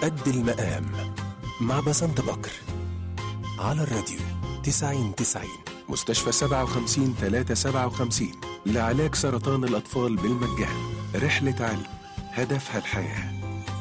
قد المقام مع بسنت بكر على الراديو 90 90 مستشفى 57 357 لعلاج سرطان الأطفال بالمجان رحلة علم هدفها الحياه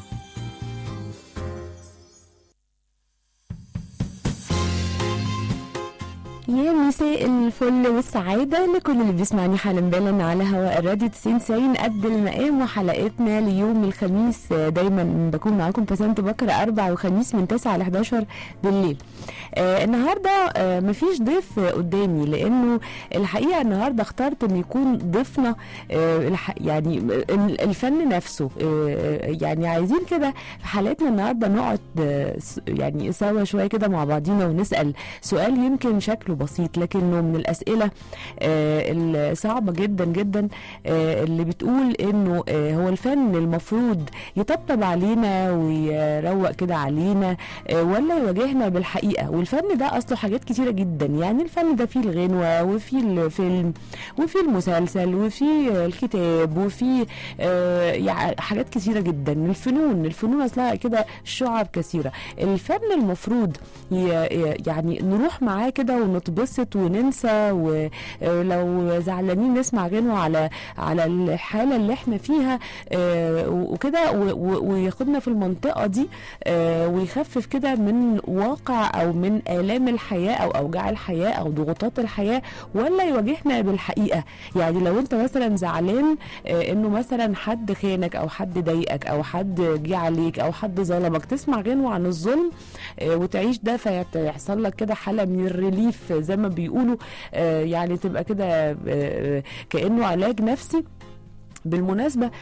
يا مساء الفل والسعادة لكل اللي بيسمعني حالا بالا على هواء الراديو 90 90 قد المقام وحلقتنا ليوم الخميس دايما بكون معاكم بسنت بكر أربع وخميس من 9 ل 11 بالليل آه النهاردة آه مفيش ضيف قدامي لأنه الحقيقة النهاردة اخترت أن يكون ضيفنا آه يعني الفن نفسه آه يعني عايزين كده في حلقتنا النهاردة نقعد آه يعني سوا شوية كده مع بعضينا ونسأل سؤال يمكن شكله بسيط لكنه من الاسئله آه الصعبه جدا جدا آه اللي بتقول انه آه هو الفن المفروض يطبطب علينا ويروق كده علينا ولا يواجهنا بالحقيقه والفن ده اصله حاجات كتيره جدا يعني الفن ده فيه الغنوه وفيه الفيلم وفيه المسلسل وفيه الكتاب وفيه يعني حاجات كتيره جدا الفنون الفنون اصلها كده شعب كثيره الفن المفروض يعني نروح معاه كده ونطبق نتبسط وننسى ولو زعلانين نسمع غنوة على على الحالة اللي احنا فيها وكده وياخدنا في المنطقة دي ويخفف كده من واقع او من آلام الحياة او اوجاع الحياة او ضغوطات الحياة ولا يواجهنا بالحقيقة يعني لو انت مثلا زعلان انه مثلا حد خانك او حد ضايقك او حد جه عليك او حد ظلمك تسمع غنوة عن الظلم وتعيش ده فيحصل لك كده حالة من الريليف زي ما بيقولوا آه يعني تبقى كده آه كانه علاج نفسي بالمناسبة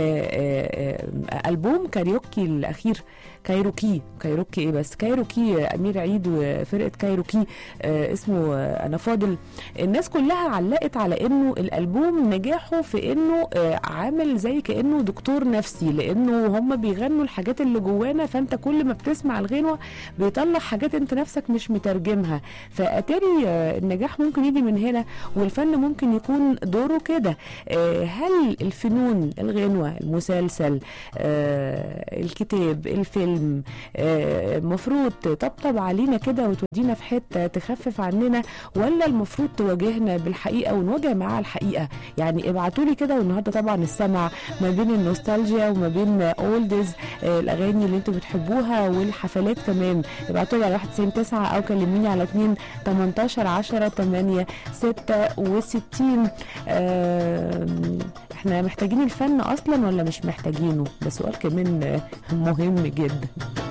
آآ آآ ألبوم كاريوكي الأخير كايروكي كايروكي ايه بس كايروكي امير عيد وفرقه كايروكي آه اسمه آه انا فاضل الناس كلها علقت على انه الالبوم نجاحه في انه آه عامل زي كانه دكتور نفسي لانه هم بيغنوا الحاجات اللي جوانا فانت كل ما بتسمع الغنوه بيطلع حاجات انت نفسك مش مترجمها فاتاري آه النجاح ممكن يجي من هنا والفن ممكن يكون دوره كده آه هل الفنون الغنوه المسلسل آه الكتاب الفيلم المفروض آه تطبطب علينا كده وتودينا في حته تخفف عننا ولا المفروض تواجهنا بالحقيقه ونواجه معاها الحقيقه يعني ابعتوا لي كده والنهارده طبعا السمع ما بين النوستالجيا وما بين اولدز آه الاغاني اللي انتم بتحبوها والحفلات كمان ابعتوا لي على 199 او كلموني على 2 18 10 8 66 آه احنا محتاجين الفن اصلا ولا مش محتاجينه ده سؤال كمان مهم جدا